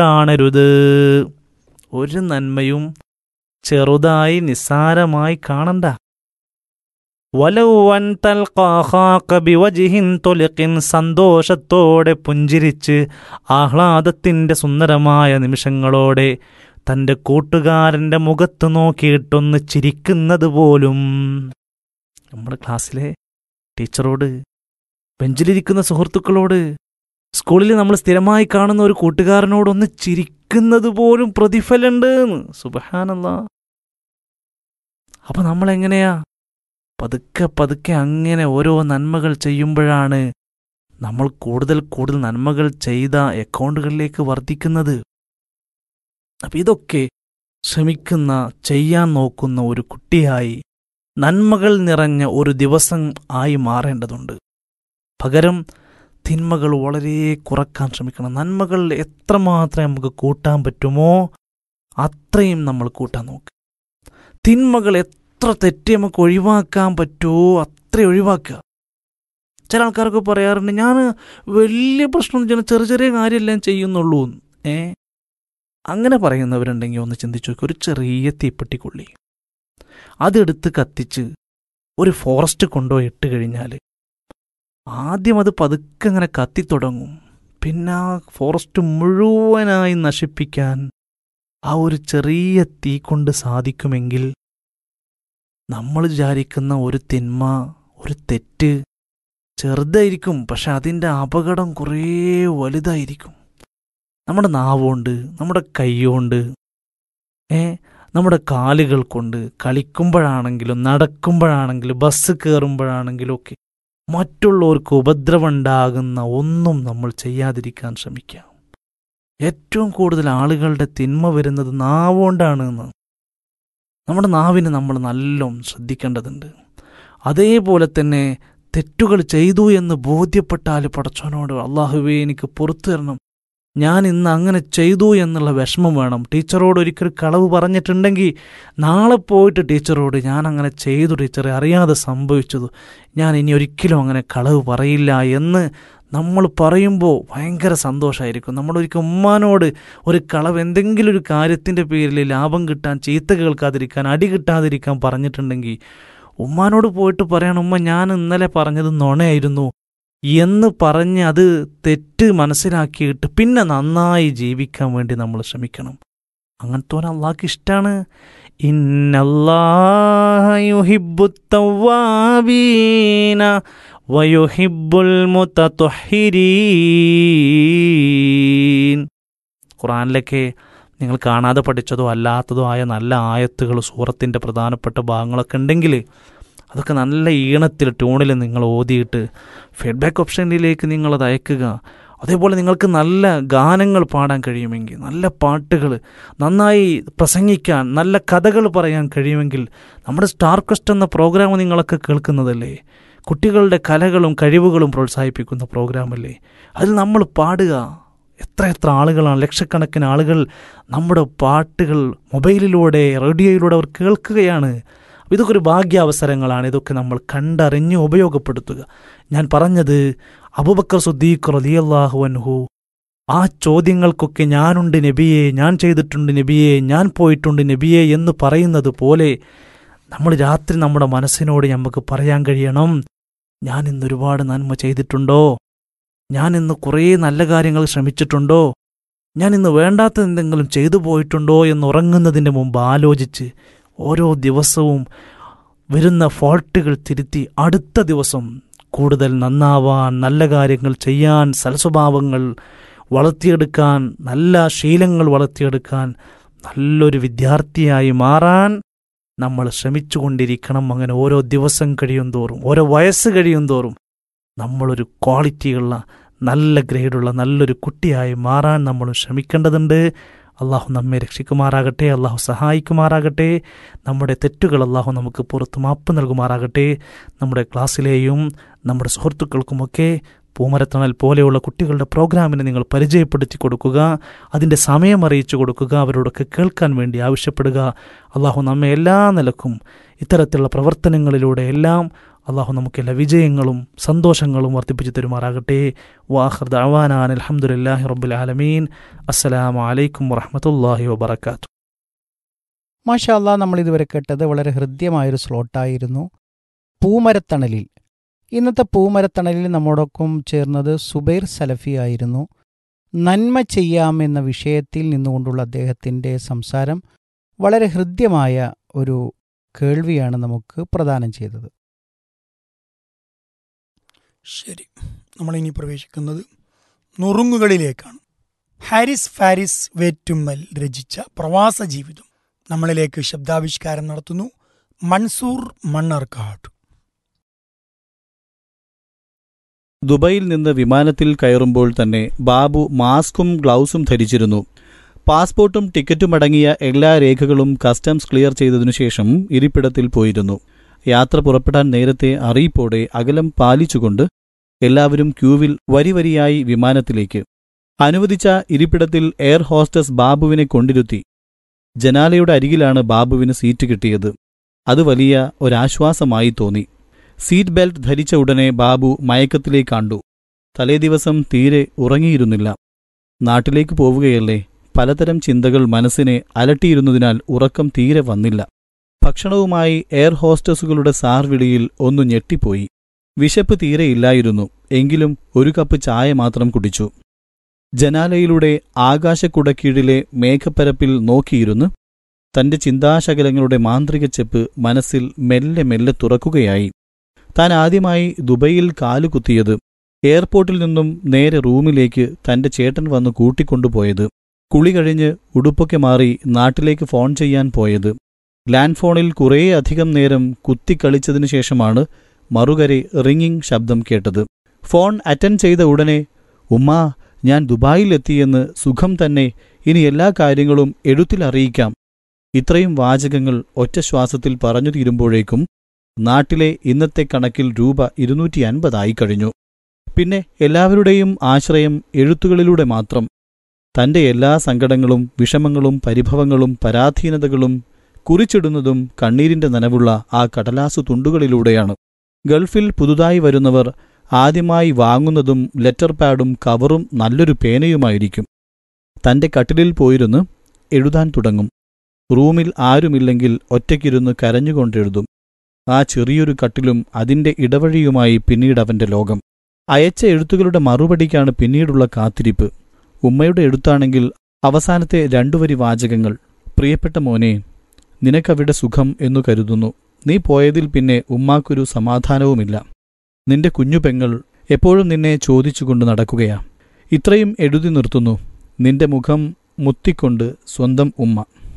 കാണരുത് ഒരു നന്മയും ചെറുതായി നിസ്സാരമായി കാണണ്ട വലൗവൻ തൽഖാഖിൻ തൊലിക്കിൻ സന്തോഷത്തോടെ പുഞ്ചിരിച്ച് ആഹ്ലാദത്തിൻ്റെ സുന്ദരമായ നിമിഷങ്ങളോടെ തൻ്റെ കൂട്ടുകാരൻ്റെ മുഖത്ത് നോക്കിയിട്ടൊന്ന് ചിരിക്കുന്നത് പോലും നമ്മുടെ ക്ലാസ്സിലെ ടീച്ചറോട് ബെഞ്ചിലിരിക്കുന്ന സുഹൃത്തുക്കളോട് സ്കൂളിൽ നമ്മൾ സ്ഥിരമായി കാണുന്ന ഒരു കൂട്ടുകാരനോടൊന്ന് ചിരിക്കുന്നത് പോലും പ്രതിഫലമുണ്ട് സുബഹാനല്ല അപ്പൊ നമ്മൾ എങ്ങനെയാ പതുക്കെ പതുക്കെ അങ്ങനെ ഓരോ നന്മകൾ ചെയ്യുമ്പോഴാണ് നമ്മൾ കൂടുതൽ കൂടുതൽ നന്മകൾ ചെയ്ത അക്കൗണ്ടുകളിലേക്ക് വർദ്ധിക്കുന്നത് അപ്പൊ ഇതൊക്കെ ശ്രമിക്കുന്ന ചെയ്യാൻ നോക്കുന്ന ഒരു കുട്ടിയായി നന്മകൾ നിറഞ്ഞ ഒരു ദിവസം ആയി മാറേണ്ടതുണ്ട് പകരം തിന്മകൾ വളരെ കുറക്കാൻ ശ്രമിക്കണം നന്മകൾ എത്രമാത്രം നമുക്ക് കൂട്ടാൻ പറ്റുമോ അത്രയും നമ്മൾ കൂട്ടാൻ നോക്കുക തിന്മകൾ എത്ര തെറ്റ് നമുക്ക് ഒഴിവാക്കാൻ പറ്റുമോ അത്ര ഒഴിവാക്കുക ചില ആൾക്കാരൊക്കെ പറയാറുണ്ട് ഞാൻ വലിയ പ്രശ്നം ചെറിയ ചെറിയ ചെറിയ കാര്യമെല്ലാം ചെയ്യുന്നുള്ളൂ ഏ അങ്ങനെ പറയുന്നവരുണ്ടെങ്കിൽ ഒന്ന് ചിന്തിച്ചു നോക്കുക ഒരു ചെറിയ തീപ്പെട്ടിക്കൊള്ളി അതെടുത്ത് കത്തിച്ച് ഒരു ഫോറസ്റ്റ് കൊണ്ടുപോയി ഇട്ട് കഴിഞ്ഞാൽ ആദ്യം അത് പതുക്കെ അങ്ങനെ കത്തിത്തുടങ്ങും പിന്നെ ആ ഫോറസ്റ്റ് മുഴുവനായി നശിപ്പിക്കാൻ ആ ഒരു ചെറിയ തീ കൊണ്ട് സാധിക്കുമെങ്കിൽ നമ്മൾ വിചാരിക്കുന്ന ഒരു തിന്മ ഒരു തെറ്റ് ചെറുതായിരിക്കും പക്ഷെ അതിൻ്റെ അപകടം കുറേ വലുതായിരിക്കും നമ്മുടെ നാവുകൊണ്ട് നമ്മുടെ കൈകൊണ്ട് ഏ നമ്മുടെ കാലുകൾ കൊണ്ട് കളിക്കുമ്പോഴാണെങ്കിലും നടക്കുമ്പോഴാണെങ്കിലും ബസ് കയറുമ്പോഴാണെങ്കിലും ഒക്കെ മറ്റുള്ളവർക്ക് ഉപദ്രവമുണ്ടാകുന്ന ഒന്നും നമ്മൾ ചെയ്യാതിരിക്കാൻ ശ്രമിക്കാം ഏറ്റവും കൂടുതൽ ആളുകളുടെ തിന്മ വരുന്നത് നാവുകൊണ്ടാണ് എന്ന് നമ്മുടെ നാവിന് നമ്മൾ നല്ലോണം ശ്രദ്ധിക്കേണ്ടതുണ്ട് അതേപോലെ തന്നെ തെറ്റുകൾ ചെയ്തു എന്ന് ബോധ്യപ്പെട്ടാൽ പടച്ചവനോട് അള്ളാഹുവേ എനിക്ക് പുറത്തു തരണം ഞാൻ ഇന്ന് അങ്ങനെ ചെയ്തു എന്നുള്ള വിഷമം വേണം ടീച്ചറോട് ഒരിക്കൽ കളവ് പറഞ്ഞിട്ടുണ്ടെങ്കിൽ നാളെ പോയിട്ട് ടീച്ചറോട് ഞാൻ അങ്ങനെ ചെയ്തു ടീച്ചറെ അറിയാതെ സംഭവിച്ചതു ഞാൻ ഇനി ഒരിക്കലും അങ്ങനെ കളവ് പറയില്ല എന്ന് നമ്മൾ പറയുമ്പോൾ ഭയങ്കര സന്തോഷമായിരിക്കും നമ്മളൊരിക്കൽ ഉമ്മാനോട് ഒരു കളവ് എന്തെങ്കിലും ഒരു കാര്യത്തിൻ്റെ പേരിൽ ലാഭം കിട്ടാൻ ചീത്ത കേൾക്കാതിരിക്കാൻ അടി കിട്ടാതിരിക്കാൻ പറഞ്ഞിട്ടുണ്ടെങ്കിൽ ഉമ്മാനോട് പോയിട്ട് പറയണം ഉമ്മ ഞാൻ ഇന്നലെ പറഞ്ഞത് നുണയായിരുന്നു എന്ന് പറഞ്ഞ് അത് തെറ്റ് മനസ്സിലാക്കിയിട്ട് പിന്നെ നന്നായി ജീവിക്കാൻ വേണ്ടി നമ്മൾ ശ്രമിക്കണം അങ്ങനത്തെ അള്ളാഹ്ക്ക് ഇഷ്ടമാണ് ഇന്നല്ലാഹുഹിബുത്തവാബീന വയുഹിബുൽ മുത്തത്തൊഹിരീൻ ഖുറാനിലൊക്കെ നിങ്ങൾ കാണാതെ പഠിച്ചതോ അല്ലാത്തതോ ആയ നല്ല ആയത്തുകൾ സൂറത്തിൻ്റെ പ്രധാനപ്പെട്ട ഭാഗങ്ങളൊക്കെ ഉണ്ടെങ്കിൽ അതൊക്കെ നല്ല ഈണത്തിൽ ട്യൂണിൽ നിങ്ങൾ ഓതിയിട്ട് ഫീഡ്ബാക്ക് ഓപ്ഷനിലേക്ക് നിങ്ങളത് അയക്കുക അതേപോലെ നിങ്ങൾക്ക് നല്ല ഗാനങ്ങൾ പാടാൻ കഴിയുമെങ്കിൽ നല്ല പാട്ടുകൾ നന്നായി പ്രസംഗിക്കാൻ നല്ല കഥകൾ പറയാൻ കഴിയുമെങ്കിൽ നമ്മുടെ സ്റ്റാർ ക്വസ്റ്റ് എന്ന പ്രോഗ്രാം നിങ്ങളൊക്കെ കേൾക്കുന്നതല്ലേ കുട്ടികളുടെ കലകളും കഴിവുകളും പ്രോത്സാഹിപ്പിക്കുന്ന പ്രോഗ്രാമല്ലേ അതിൽ നമ്മൾ പാടുക എത്ര എത്ര ആളുകളാണ് ലക്ഷക്കണക്കിന് ആളുകൾ നമ്മുടെ പാട്ടുകൾ മൊബൈലിലൂടെ റേഡിയോയിലൂടെ അവർ കേൾക്കുകയാണ് ഇതൊക്കെ ഒരു ഭാഗ്യാവസരങ്ങളാണ് ഇതൊക്കെ നമ്മൾ കണ്ടറിഞ്ഞ് ഉപയോഗപ്പെടുത്തുക ഞാൻ പറഞ്ഞത് അബുബക്കർ സുദ്ദീഖ് റലിയല്ലാഹു അൻഹു ആ ചോദ്യങ്ങൾക്കൊക്കെ ഞാനുണ്ട് നബിയെ ഞാൻ ചെയ്തിട്ടുണ്ട് നബിയെ ഞാൻ പോയിട്ടുണ്ട് നബിയെ എന്ന് പറയുന്നത് പോലെ നമ്മൾ രാത്രി നമ്മുടെ മനസ്സിനോട് നമുക്ക് പറയാൻ കഴിയണം ഞാൻ ഇന്ന് ഒരുപാട് നന്മ ചെയ്തിട്ടുണ്ടോ ഞാൻ ഇന്ന് കുറേ നല്ല കാര്യങ്ങൾ ശ്രമിച്ചിട്ടുണ്ടോ ഞാൻ ഇന്ന് വേണ്ടാത്ത എന്തെങ്കിലും ചെയ്തു പോയിട്ടുണ്ടോ എന്ന് ഉറങ്ങുന്നതിന് മുമ്പ് ആലോചിച്ച് ഓരോ ദിവസവും വരുന്ന ഫോൾട്ടുകൾ തിരുത്തി അടുത്ത ദിവസം കൂടുതൽ നന്നാവാൻ നല്ല കാര്യങ്ങൾ ചെയ്യാൻ സൽസ്വഭാവങ്ങൾ വളർത്തിയെടുക്കാൻ നല്ല ശീലങ്ങൾ വളർത്തിയെടുക്കാൻ നല്ലൊരു വിദ്യാർത്ഥിയായി മാറാൻ നമ്മൾ ശ്രമിച്ചുകൊണ്ടിരിക്കണം അങ്ങനെ ഓരോ ദിവസം കഴിയും തോറും ഓരോ വയസ്സ് കഴിയും തോറും നമ്മളൊരു ക്വാളിറ്റിയുള്ള നല്ല ഗ്രേഡുള്ള നല്ലൊരു കുട്ടിയായി മാറാൻ നമ്മൾ ശ്രമിക്കേണ്ടതുണ്ട് അള്ളാഹു നമ്മെ രക്ഷിക്കുമാറാകട്ടെ അള്ളാഹു സഹായിക്കുമാറാകട്ടെ നമ്മുടെ തെറ്റുകൾ അള്ളാഹു നമുക്ക് പുറത്ത് മാപ്പ് നൽകുമാറാകട്ടെ നമ്മുടെ ക്ലാസ്സിലെയും നമ്മുടെ സുഹൃത്തുക്കൾക്കുമൊക്കെ പൂമരത്തണൽ പോലെയുള്ള കുട്ടികളുടെ പ്രോഗ്രാമിനെ നിങ്ങൾ പരിചയപ്പെടുത്തി കൊടുക്കുക അതിൻ്റെ സമയം അറിയിച്ചു കൊടുക്കുക അവരോടൊക്കെ കേൾക്കാൻ വേണ്ടി ആവശ്യപ്പെടുക അള്ളാഹു നമ്മെ എല്ലാ നിലക്കും ഇത്തരത്തിലുള്ള പ്രവർത്തനങ്ങളിലൂടെ എല്ലാം അള്ളാഹു നമുക്കെല്ലാ വിജയങ്ങളും സന്തോഷങ്ങളും വർദ്ധിപ്പിച്ചു തരുമാറാകട്ടെ വാഹർ ദഅവാനാൻ അലഹമുല്ലാഹി റബ്ബുൽ ആലമീൻ അസ്സലാമു അലൈക്കും വറഹമത്തല്ലാഹി വബർക്കാത്തു മാഷാ അല്ലാ നമ്മൾ ഇതുവരെ കേട്ടത് വളരെ ഹൃദ്യമായൊരു സ്ലോട്ടായിരുന്നു പൂമരത്തണലിൽ ഇന്നത്തെ പൂമരത്തണലിൽ നമ്മോടൊപ്പം ചേർന്നത് സുബൈർ സലഫി ആയിരുന്നു നന്മ ചെയ്യാം എന്ന വിഷയത്തിൽ നിന്നുകൊണ്ടുള്ള അദ്ദേഹത്തിൻ്റെ സംസാരം വളരെ ഹൃദ്യമായ ഒരു കേൾവിയാണ് നമുക്ക് പ്രദാനം ചെയ്തത് ശരി നമ്മളിനി പ്രവേശിക്കുന്നത് നുറുങ്ങുകളിലേക്കാണ് ഹാരിസ് ഫാരിസ് വേറ്റുമ്മൽ രചിച്ച പ്രവാസ ജീവിതം നമ്മളിലേക്ക് ശബ്ദാവിഷ്കാരം നടത്തുന്നു മൻസൂർ മണ്ണർക്കാട് ദുബൈയിൽ നിന്ന് വിമാനത്തിൽ കയറുമ്പോൾ തന്നെ ബാബു മാസ്കും ഗ്ലൗസും ധരിച്ചിരുന്നു പാസ്പോർട്ടും ടിക്കറ്റും അടങ്ങിയ എല്ലാ രേഖകളും കസ്റ്റംസ് ക്ലിയർ ചെയ്തതിനു ശേഷം ഇരിപ്പിടത്തിൽ പോയിരുന്നു യാത്ര പുറപ്പെടാൻ നേരത്തെ അറിയിപ്പോടെ അകലം പാലിച്ചുകൊണ്ട് എല്ലാവരും ക്യൂവിൽ വരിവരിയായി വിമാനത്തിലേക്ക് അനുവദിച്ച ഇരിപ്പിടത്തിൽ എയർ ഹോസ്റ്റസ് ബാബുവിനെ കൊണ്ടിരുത്തി ജനാലയുടെ അരികിലാണ് ബാബുവിന് സീറ്റ് കിട്ടിയത് അത് വലിയ ഒരാശ്വാസമായി തോന്നി സീറ്റ് ബെൽറ്റ് ധരിച്ച ഉടനെ ബാബു മയക്കത്തിലേക്ക് കണ്ടു തലേദിവസം തീരെ ഉറങ്ങിയിരുന്നില്ല നാട്ടിലേക്ക് പോവുകയല്ലേ പലതരം ചിന്തകൾ മനസ്സിനെ അലട്ടിയിരുന്നതിനാൽ ഉറക്കം തീരെ വന്നില്ല ഭക്ഷണവുമായി എയർ ഹോസ്റ്റസുകളുടെ സാർവിളിയിൽ ഒന്നു ഞെട്ടിപ്പോയി വിശപ്പ് തീരെയില്ലായിരുന്നു എങ്കിലും ഒരു കപ്പ് ചായ മാത്രം കുടിച്ചു ജനാലയിലൂടെ ആകാശക്കുടക്കീഴിലെ മേഘപ്പരപ്പിൽ നോക്കിയിരുന്ന് തന്റെ ചിന്താശകലങ്ങളുടെ മാന്ത്രിക ചെപ്പ് മനസ്സിൽ മെല്ലെ മെല്ലെ തുറക്കുകയായി താൻ ആദ്യമായി ദുബൈയിൽ കാലുകുത്തിയത് എയർപോർട്ടിൽ നിന്നും നേരെ റൂമിലേക്ക് തന്റെ ചേട്ടൻ വന്ന് കൂട്ടിക്കൊണ്ടുപോയത് കുളി കഴിഞ്ഞ് ഉടുപ്പൊക്കെ മാറി നാട്ടിലേക്ക് ഫോൺ ചെയ്യാൻ പോയത് ലാൻഡ് ഫോണിൽ കുറേയധികം നേരം കുത്തിക്കളിച്ചതിനു ശേഷമാണ് മറുകരെ റിങ്ങിംഗ് ശബ്ദം കേട്ടത് ഫോൺ അറ്റൻഡ് ചെയ്ത ഉടനെ ഉമ്മാ ഞാൻ ദുബായിലെത്തിയെന്ന് സുഖം തന്നെ ഇനി എല്ലാ കാര്യങ്ങളും എഴുത്തിലറിയിക്കാം ഇത്രയും വാചകങ്ങൾ ഒറ്റ ശ്വാസത്തിൽ പറഞ്ഞു തീരുമ്പോഴേക്കും നാട്ടിലെ ഇന്നത്തെ കണക്കിൽ രൂപ ഇരുന്നൂറ്റി അൻപതായി കഴിഞ്ഞു പിന്നെ എല്ലാവരുടെയും ആശ്രയം എഴുത്തുകളിലൂടെ മാത്രം തന്റെ എല്ലാ സങ്കടങ്ങളും വിഷമങ്ങളും പരിഭവങ്ങളും പരാധീനതകളും കുറിച്ചിടുന്നതും കണ്ണീരിന്റെ നനവുള്ള ആ കടലാസു തുണ്ടുകളിലൂടെയാണ് ഗൾഫിൽ പുതുതായി വരുന്നവർ ആദ്യമായി വാങ്ങുന്നതും ലെറ്റർ പാഡും കവറും നല്ലൊരു പേനയുമായിരിക്കും തന്റെ കട്ടിലിൽ പോയിരുന്ന് എഴുതാൻ തുടങ്ങും റൂമിൽ ആരുമില്ലെങ്കിൽ ഒറ്റയ്ക്കിരുന്ന് കരഞ്ഞുകൊണ്ടെഴുതും ആ ചെറിയൊരു കട്ടിലും അതിന്റെ ഇടവഴിയുമായി പിന്നീട് അവന്റെ ലോകം അയച്ച എഴുത്തുകളുടെ മറുപടിക്കാണ് പിന്നീടുള്ള കാത്തിരിപ്പ് ഉമ്മയുടെ എഴുത്താണെങ്കിൽ അവസാനത്തെ രണ്ടുവരി വാചകങ്ങൾ പ്രിയപ്പെട്ട മോനെ നിനക്കവിടെ സുഖം എന്നു കരുതുന്നു നീ പോയതിൽ പിന്നെ ഉമ്മാക്കൊരു സമാധാനവുമില്ല നിന്റെ കുഞ്ഞു പെങ്ങൾ എപ്പോഴും നിന്നെ ചോദിച്ചുകൊണ്ട് നടക്കുകയാ ഇത്രയും എഴുതി നിർത്തുന്നു നിന്റെ മുഖം മുത്തിക്കൊണ്ട് സ്വന്തം ഉമ്മ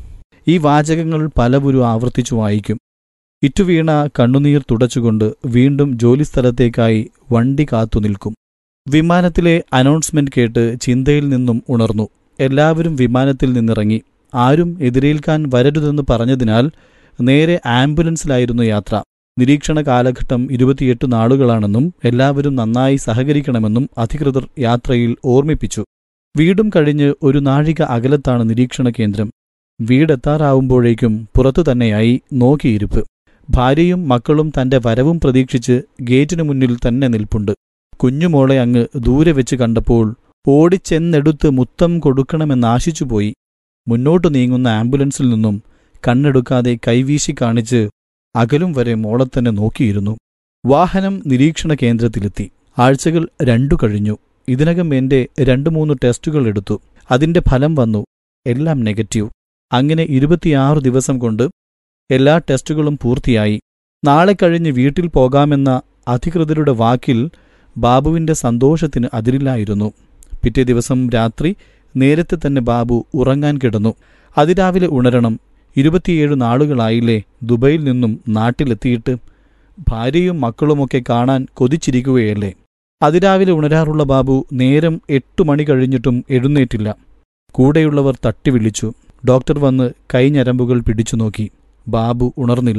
ഈ വാചകങ്ങൾ പലവരും ആവർത്തിച്ചു വായിക്കും ഇറ്റുവീണ കണ്ണുനീർ തുടച്ചുകൊണ്ട് വീണ്ടും ജോലിസ്ഥലത്തേക്കായി വണ്ടി കാത്തുനിൽക്കും വിമാനത്തിലെ അനൗൺസ്മെന്റ് കേട്ട് ചിന്തയിൽ നിന്നും ഉണർന്നു എല്ലാവരും വിമാനത്തിൽ നിന്നിറങ്ങി ആരും എതിരേൽക്കാൻ വരരുതെന്ന് പറഞ്ഞതിനാൽ നേരെ ആംബുലൻസിലായിരുന്നു യാത്ര നിരീക്ഷണ കാലഘട്ടം ഇരുപത്തിയെട്ട് നാളുകളാണെന്നും എല്ലാവരും നന്നായി സഹകരിക്കണമെന്നും അധികൃതർ യാത്രയിൽ ഓർമ്മിപ്പിച്ചു വീടും കഴിഞ്ഞ് ഒരു നാഴിക അകലത്താണ് നിരീക്ഷണ കേന്ദ്രം വീടെത്താറാവുമ്പോഴേക്കും പുറത്തു തന്നെയായി നോക്കിയിരിപ്പ് ഭാര്യയും മക്കളും തന്റെ വരവും പ്രതീക്ഷിച്ച് ഗേറ്റിനു മുന്നിൽ തന്നെ നിൽപ്പുണ്ട് കുഞ്ഞുമോളെ അങ്ങ് ദൂരെ വെച്ച് കണ്ടപ്പോൾ ഓടിച്ചെന്നെടുത്ത് മുത്തം കൊടുക്കണമെന്നാശിച്ചുപോയി മുന്നോട്ടു നീങ്ങുന്ന ആംബുലൻസിൽ നിന്നും കണ്ണെടുക്കാതെ കൈവീശി കാണിച്ച് അകലും വരെ മോളെ തന്നെ നോക്കിയിരുന്നു വാഹനം നിരീക്ഷണ കേന്ദ്രത്തിലെത്തി ആഴ്ചകൾ രണ്ടു കഴിഞ്ഞു ഇതിനകം എന്റെ രണ്ടു മൂന്ന് ടെസ്റ്റുകൾ എടുത്തു അതിന്റെ ഫലം വന്നു എല്ലാം നെഗറ്റീവ് അങ്ങനെ ഇരുപത്തിയാറ് ദിവസം കൊണ്ട് എല്ലാ ടെസ്റ്റുകളും പൂർത്തിയായി നാളെ കഴിഞ്ഞ് വീട്ടിൽ പോകാമെന്ന അധികൃതരുടെ വാക്കിൽ ബാബുവിന്റെ സന്തോഷത്തിന് അതിരില്ലായിരുന്നു പിറ്റേ ദിവസം രാത്രി നേരത്തെ തന്നെ ബാബു ഉറങ്ങാൻ കിടന്നു അതിരാവിലെ ഉണരണം ഇരുപത്തിയേഴ് നാളുകളായില്ലേ ദുബൈയിൽ നിന്നും നാട്ടിലെത്തിയിട്ട് ഭാര്യയും മക്കളുമൊക്കെ കാണാൻ കൊതിച്ചിരിക്കുകയല്ലേ അതിരാവിലെ ഉണരാറുള്ള ബാബു നേരം എട്ടു മണി കഴിഞ്ഞിട്ടും എഴുന്നേറ്റില്ല കൂടെയുള്ളവർ തട്ടി വിളിച്ചു ഡോക്ടർ വന്ന് കൈഞ്ഞരമ്പുകൾ പിടിച്ചു നോക്കി ബാബു ഉണർന്നില്ല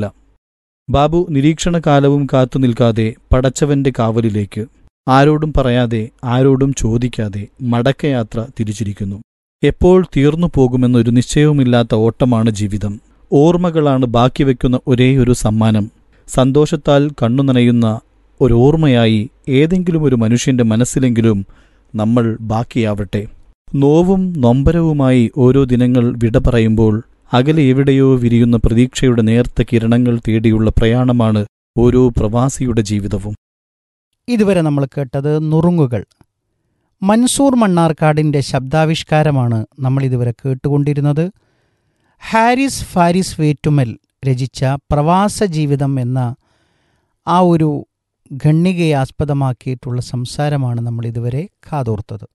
ബാബു നിരീക്ഷണകാലവും കാത്തു നിൽക്കാതെ പടച്ചവന്റെ കാവലിലേക്ക് ആരോടും പറയാതെ ആരോടും ചോദിക്കാതെ മടക്കയാത്ര തിരിച്ചിരിക്കുന്നു എപ്പോൾ തീർന്നു പോകുമെന്നൊരു നിശ്ചയവുമില്ലാത്ത ഓട്ടമാണ് ജീവിതം ഓർമ്മകളാണ് ബാക്കി വയ്ക്കുന്ന ഒരേയൊരു സമ്മാനം സന്തോഷത്താൽ കണ്ണു നനയുന്ന ഒരോർമ്മയായി ഏതെങ്കിലും ഒരു മനുഷ്യന്റെ മനസ്സിലെങ്കിലും നമ്മൾ ബാക്കിയാവട്ടെ നോവും നൊമ്പരവുമായി ഓരോ ദിനങ്ങൾ വിട പറയുമ്പോൾ അകലെ എവിടെയോ വിരിയുന്ന പ്രതീക്ഷയുടെ നേർത്ത കിരണങ്ങൾ തേടിയുള്ള പ്രയാണമാണ് ഓരോ പ്രവാസിയുടെ ജീവിതവും ഇതുവരെ നമ്മൾ കേട്ടത് നുറുങ്ങുകൾ മൻസൂർ മണ്ണാർക്കാടിൻ്റെ ശബ്ദാവിഷ്കാരമാണ് നമ്മൾ ഇതുവരെ കേട്ടുകൊണ്ടിരുന്നത് ഹാരിസ് ഫാരിസ് വേറ്റുമൽ രചിച്ച പ്രവാസ ജീവിതം എന്ന ആ ഒരു ഖണ്ണികയെ ആസ്പദമാക്കിയിട്ടുള്ള സംസാരമാണ് നമ്മൾ ഇതുവരെ കാതോർത്തത്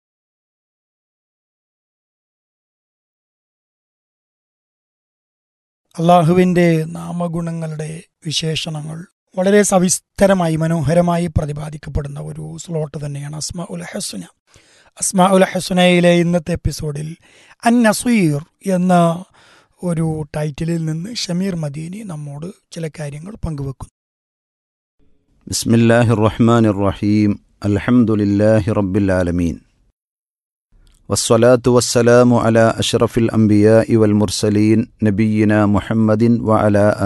അള്ളാഹുവിൻ്റെ നാമഗുണങ്ങളുടെ വിശേഷണങ്ങൾ വളരെ സവിസ്തരമായി മനോഹരമായി പ്രതിപാദിക്കപ്പെടുന്ന ഒരു സ്ലോട്ട് തന്നെയാണ് അസ്മാ ഉൽ ഹസുന അസ്മാ ഉൽ ഹസുനയിലെ ഇന്നത്തെ എപ്പിസോഡിൽ അൻ നസീർ എന്ന ഒരു ടൈറ്റിലിൽ നിന്ന് ഷമീർ മദീനി നമ്മോട് ചില കാര്യങ്ങൾ പങ്കുവെക്കുന്നു بسم الله الرحمن الرحيم الحمد لله رب العالمين والصلاة والسلام على أشرف الأنبياء والمرسلين نبينا محمد وعلى